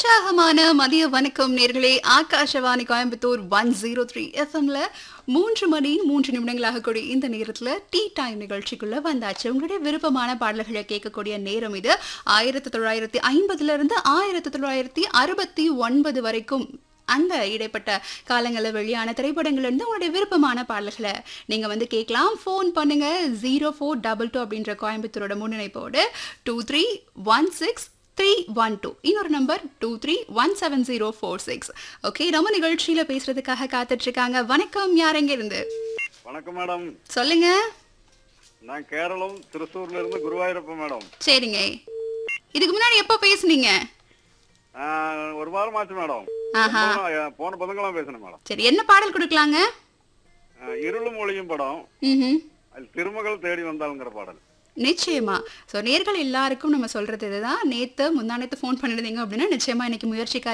உற்சாகமான மதிய வணக்கம் நேர்களே Akashvani Coimbatore one zero three எஃப்எம்ல மூன்று மணி மூன்று நிமிடங்களாக கூடிய இந்த நேரத்துல டீ டைம் நிகழ்ச்சிக்குள்ள வந்தாச்சு உங்களுடைய விருப்பமான பாடல்களை கேட்கக்கூடிய நேரம் இது ஆயிரத்தி தொள்ளாயிரத்தி ஐம்பதுல இருந்து ஆயிரத்தி தொள்ளாயிரத்தி அறுபத்தி ஒன்பது வரைக்கும் அந்த இடைப்பட்ட காலங்களில் வெளியான திரைப்படங்கள்ல இருந்து உங்களுடைய விருப்பமான பாடல்களை நீங்க வந்து கேட்கலாம் ஃபோன் பண்ணுங்க ஜீரோ ஃபோர் டபுள் டூ அப்படின்ற கோயம்புத்தூரோட முன்னிணைப்போடு two three one six three one two இன்னொரு number two three one seven zero four six okay நம்ம நிகழ்ச்சியில பேசுறதுக்காக காத்துட்டு இருக்காங்க வணக்கம் யார் எங்க இருந்து வணக்கம் மேடம் சொல்லுங்க நான் கேரளம் திருச்சூர்ல இருந்து குருவாயூரப்ப மேடம் சரிங்க இதுக்கு முன்னாடி எப்போ பேசுனீங்க ஆஹ், ஒரு வாரம் ஆச்சு மேடம் ஆஹா. போன- போன பதங்களாம் பேசணும் மேடம் சரி என்ன பாடல் கொடுக்கலாங்க ஆஹ், இருளும் ஒளியும் படம் ம் அதில் திருமகள் தேடி வந்தாளுங்கிற பாடல் நிச்சயமா ஸோ நேர்கள் எல்லாருக்கும் நம்ம சொல்றது இதுதான் நேத்து முந்தானத்து ஃபோன் பண்ணிருந்தீங்க அப்படின்னா நிச்சயமா இன்னைக்கு முயற்சிக்காக